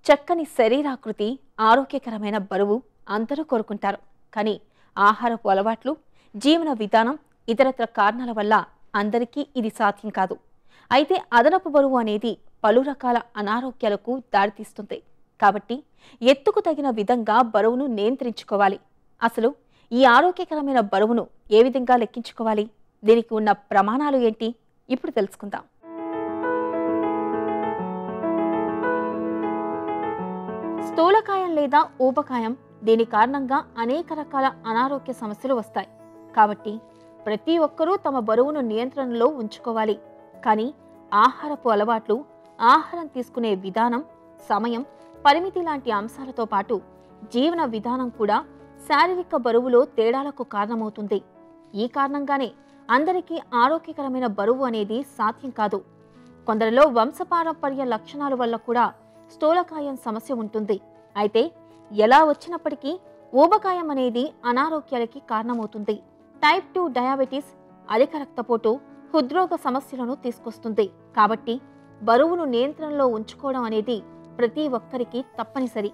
చక్కని శరీరాకృతి ఆరోగ్యకరమైన బరువు అందరూ కోరుకుంటారు కానీ ఆహారపు అలవాట్లు జీవన విధానం ఇతరత్ర కారణాల వల్ల అందరికీ ఇది సాధ్యం కాదు అయితే అదనపు బరువు అనేది పలు రకాల అనారోగ్యాలకు దారితీస్తుంది కాబట్టి ఎత్తుకు తగిన విధంగా బరువును నియంత్రించుకోవాలి అసలు ఈ ఆరోగ్యకరమైన బరువును ఏ విధంగా లెక్కించుకోవాలి దీనికి ఉన్న ప్రమాణాలు ఏంటి ఇప్పుడు తెలుసుకుందాం స్థూలకాయం లేదా ఊబకాయం దీని కారణంగా అనేక రకాల అనారోగ్య సమస్యలు వస్తాయి కాబట్టి ప్రతి ఒక్కరూ తమ బరువును నియంత్రణలో ఉంచుకోవాలి కానీ ఆహారపు అలవాట్లు ఆహారం తీసుకునే విధానం సమయం పరిమితి లాంటి అంశాలతో పాటు జీవన విధానం కూడా శారీరక బరువులో తేడాలకు కారణమవుతుంది ఈ కారణంగానే అందరికీ ఆరోగ్యకరమైన బరువు అనేది సాధ్యం కాదు కొందరిలో వంశపారంపర్య లక్షణాల వల్ల కూడా స్థూలకాయం సమస్య ఉంటుంది అయితే ఎలా వచ్చినప్పటికీ ఊబకాయం అనేది అనారోగ్యాలకి కారణమవుతుంది టైప్ టూ డయాబెటీస్ అధిక రక్తపోటు హృద్రోగ సమస్యలను తీసుకొస్తుంది కాబట్టి బరువును నియంత్రణలో ఉంచుకోవడం అనేది ప్రతి ఒక్కరికి తప్పనిసరి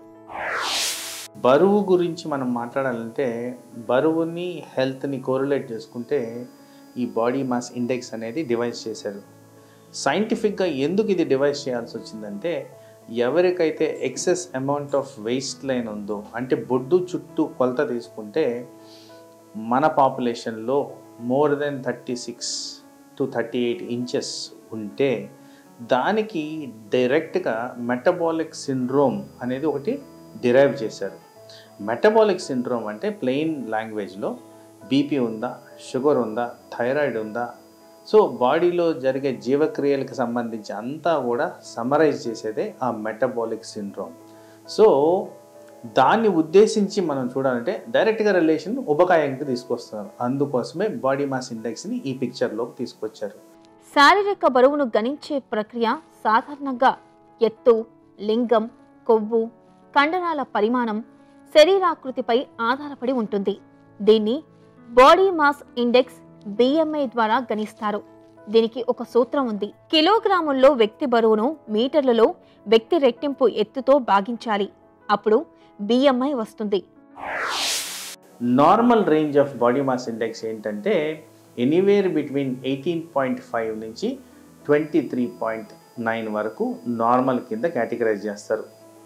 బరువు గురించి మనం మాట్లాడాలంటే బరువుని హెల్త్ని కోరిలేట్ చేసుకుంటే ఈ బాడీ మాస్ ఇండెక్స్ అనేది డివైస్ చేశారు సైంటిఫిక్గా ఎందుకు ఇది డివైస్ చేయాల్సి వచ్చిందంటే ఎవరికైతే excess amount of waist line ఉందో అంటే బొడ్డు చుట్టూ కొలత తీసుకుంటే మన పాపులేషన్లో more than thirty six to thirty eight inches ఉంటే దానికి డైరెక్ట్గా మెటబాలిక్ సిండ్రోమ్ అనేది ఒకటి డిరైవ్ చేశారు మెటబాలిక్ సిండ్రోమ్ అంటే ప్లెయిన్ లాంగ్వేజ్లో బీపీ ఉందా షుగర్ ఉందా థైరాయిడ్ ఉందా సో బాడీలో జరిగే జీవక్రియలకు సంబంధించి అంతా కూడా సమరైజ్ చేసేదే ఆ మెటబాలిక్ సిండ్రోమ్ సో దాన్ని ఉద్దేశించి మనం చూడాలంటే డైరెక్ట్గా రిలేషన్ ఉపకాయంకి తీసుకొస్తున్నారు అందుకోసమే బాడీ మాస్ ఇండెక్స్ని ఈ పిక్చర్లోకి తీసుకొచ్చారు శారీరక బరువును గణించే ప్రక్రియ సాధారణంగా ఎత్తు లింగం కొవ్వు కండరాల పరిమాణం శరీరాకృతిపై ఆధారపడి ఉంటుంది దీన్ని బాడీ మాస్ ఇండెక్స్ బిఎంఐ ద్వారా గణిస్తారు దీనికి ఒక సూత్రం ఉంది కిలోగ్రాముల్లో వ్యక్తి బరువును మీటర్లలో వ్యక్తి రెట్టింపు ఎత్తుతో భాగించాలి అప్పుడు బిఎంఐ వస్తుంది normal range of body mass index ఏంటంటే anywhere between eighteen point five నుంచి ట్వంటీ త్రీ పాయింట్ నైన్ వరకు నార్మల్ కింద కేటగరైజ్ చేస్తారు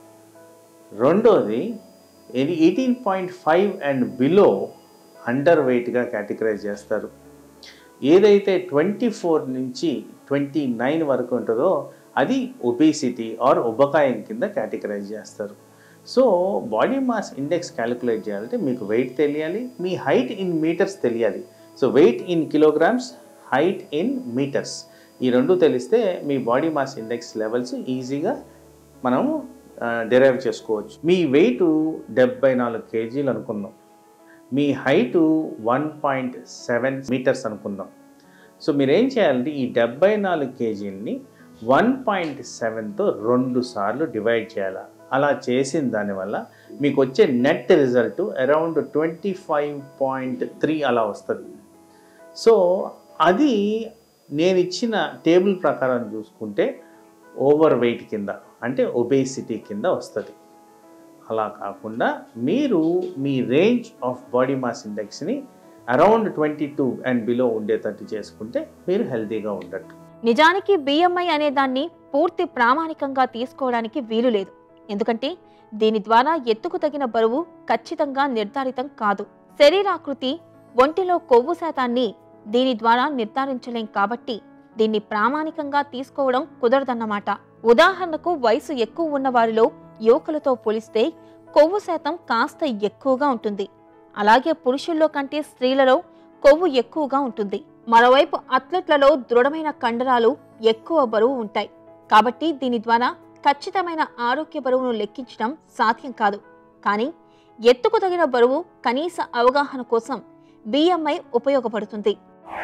రెండోది eighteen point five and below under వెయిట్గా కేటగరైజ్ చేస్తారు ఏదైతే ట్వంటీ ఫోర్ నుంచి ట్వంటీ నైన్ వరకు ఉంటుందో అది ఒబేసిటీ ఆర్ ఉబకాయం కింద కేటగరైజ్ చేస్తారు so body mass index calculate చేయాలంటే మీకు వెయిట్ తెలియాలి మీ హైట్ ఇన్ మీటర్స్ తెలియాలి so weight in kilograms height in metres ఈ రెండు తెలిస్తే మీ బాడీ మాస్ ఇండెక్స్ లెవెల్స్ ఈజీగా మనము డిరైవ్ చేసుకోవచ్చు మీ వెయిట్ డెబ్బై నాలుగు కేజీలు అనుకుందాం మీ height one point seven metres అనుకుందాం సో మీరు ఏం చేయాలంటే ఈ డెబ్బై నాలుగు కేజీలని వన్ పాయింట్ సెవెన్తో రెండు సార్లు డివైడ్ చేయాలి అలా చేసిన దానివల్ల మీకు వచ్చే net result around twenty five point three అలా వస్తుంది సో అది నేను ఇచ్చిన టేబుల్ ప్రకారం చూసుకుంటే ఓవర్ వెయిట్ కింద అంటే ఒబేసిటీ కింద వస్తుంది అలా కాకుండా మీరు మీ రేంజ్ ఆఫ్ బాడీ మాస్ ఇండెక్స్ని around twenty two and below ఉండేటట్టు చేసుకుంటే మీరు హెల్తీగా ఉండట్టు నిజానికి బిఎంఐ అనే దాన్ని పూర్తి ప్రామాణికంగా తీసుకోవడానికి వీలు లేదు ఎందుకంటే దీని ద్వారా ఎత్తుకు తగిన బరువు ఖచ్చితంగా నిర్ధారితం కాదు శరీరాకృతి ఒంటిలో కొవ్వు శాతాన్ని దీని ద్వారా నిర్ధారించలేం కాబట్టి దీన్ని ప్రామాణికంగా తీసుకోవడం కుదరదన్నమాట ఉదాహరణకు వయసు ఎక్కువ ఉన్న వారిలో యువకులతో పోలిస్తే కొవ్వు శాతం కాస్త ఎక్కువగా ఉంటుంది అలాగే పురుషుల్లో కంటే స్త్రీలలో కొవ్వు ఎక్కువగా ఉంటుంది మరోవైపు అథ్లెట్లలో దృఢమైన కండరాలు ఎక్కువ బరువు ఉంటాయి కాబట్టి దీని ద్వారా ఖచ్చితమైన ఆరోగ్య బరువును లెక్కించడం సాధ్యం కాదు కానీ ఎత్తుకు తగిన బరువు కనీస అవగాహన కోసం బిఎంఐ ఉపయోగపడుతుంది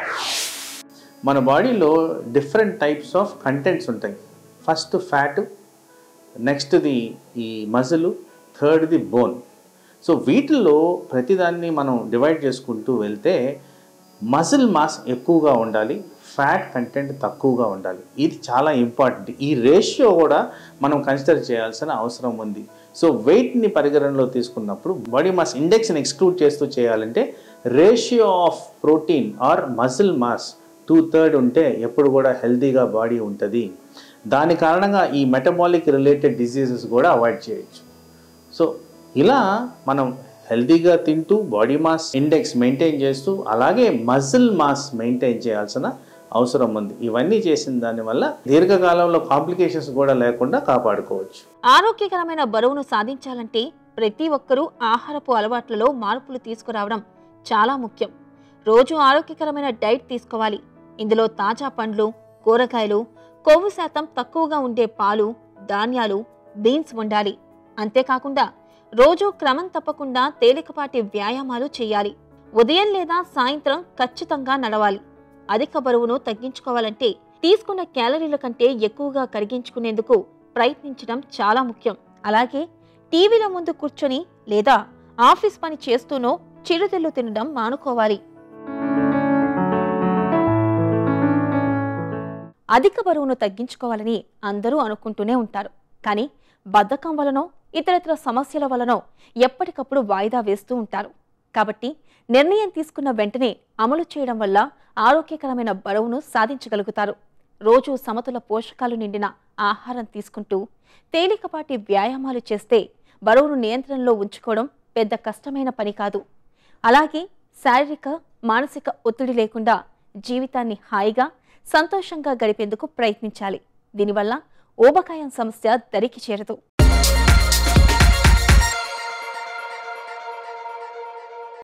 మన బాడీలో డిఫరెంట్ టైప్స్ ఆఫ్ కంటెంట్స్ ఉంటాయి ఫస్ట్ ఫ్యాట్ నెక్స్ట్ది ఈ మజిల్ థర్డ్ది బోన్ సో వీటిల్లో ప్రతిదాన్ని మనం డివైడ్ చేసుకుంటూ వెళ్తే మజిల్ మాస్ ఎక్కువగా ఉండాలి ఫ్యాట్ కంటెంట్ తక్కువగా ఉండాలి ఇది చాలా ఇంపార్టెంట్ ఈ రేషియో కూడా మనం కన్సిడర్ చేయాల్సిన అవసరం ఉంది సో వెయిట్ని పరిగణనలో తీసుకున్నప్పుడు బాడీ మాస్ ఇండెక్స్ని ఎక్స్క్లూడ్ చేస్తూ చేయాలంటే ratio of protein or muscle mass two third ఉంటే ఎప్పుడు కూడా హెల్తీగా బాడీ ఉంటుంది దాని కారణంగా ఈ మెటబాలిక్ రిలేటెడ్ డిసీజెస్ కూడా అవాయిడ్ చేయొచ్చు సో ఇలా మనం హెల్తీగా తింటూ బాడీ మాస్ ఇండెక్స్ మెయింటైన్ చేస్తూ అలాగే మజిల్ మాస్ మెయింటైన్ చేయాల్సిన అవసరం ఉంది ఇవన్నీ చేసిన దానివల్ల దీర్ఘకాలంలో కాంప్లికేషన్స్ కూడా లేకుండా కాపాడుకోవచ్చు ఆరోగ్యకరమైన బరువును సాధించాలంటే ప్రతి ఒక్కరూ ఆహారపు అలవాట్లలో మార్పులు తీసుకురావడం చాలా ముఖ్యం రోజు ఆరోగ్యకరమైన డైట్ తీసుకోవాలి ఇందులో తాజా పండ్లు కూరగాయలు కొవ్వు శాతం తక్కువగా ఉండే పాలు ధాన్యాలు బీన్స్ ఉండాలి అంతేకాకుండా రోజు క్రమం తప్పకుండా తేలికపాటి వ్యాయామాలు చేయాలి ఉదయం లేదా సాయంత్రం ఖచ్చితంగా నడవాలి అధిక బరువును తగ్గించుకోవాలంటే తీసుకున్న క్యాలరీల కంటే ఎక్కువగా కరిగించుకునేందుకు ప్రయత్నించడం చాలా ముఖ్యం అలాగే టీవీల ముందు కూర్చొని లేదా ఆఫీస్ పని చేస్తూనో చిరుతిళ్ళు తినడం మానుకోవాలి అధిక బరువును తగ్గించుకోవాలని అందరూ అనుకుంటూనే ఉంటారు కానీ బద్ధకం వలనో ఇతరత్ర సమస్యల వలనో ఎప్పటికప్పుడు వాయిదా వేస్తూ ఉంటారు కాబట్టి నిర్ణయం తీసుకున్న వెంటనే అమలు చేయడం వల్ల ఆరోగ్యకరమైన బరువును సాధించగలుగుతారు రోజు సమతుల పోషకాలు నిండిన ఆహారం తీసుకుంటూ తేలికపాటి వ్యాయామాలు చేస్తే బరువును నియంత్రణలో ఉంచుకోవడం పెద్ద కష్టమైన పని కాదు అలాగే శారీరక మానసిక ఒత్తిడి లేకుండా జీవితాన్ని హాయిగా సంతోషంగా గడిపేందుకు ప్రయత్నించాలి దీనివల్ల ఊబకాయం సమస్య దరికి చేరదు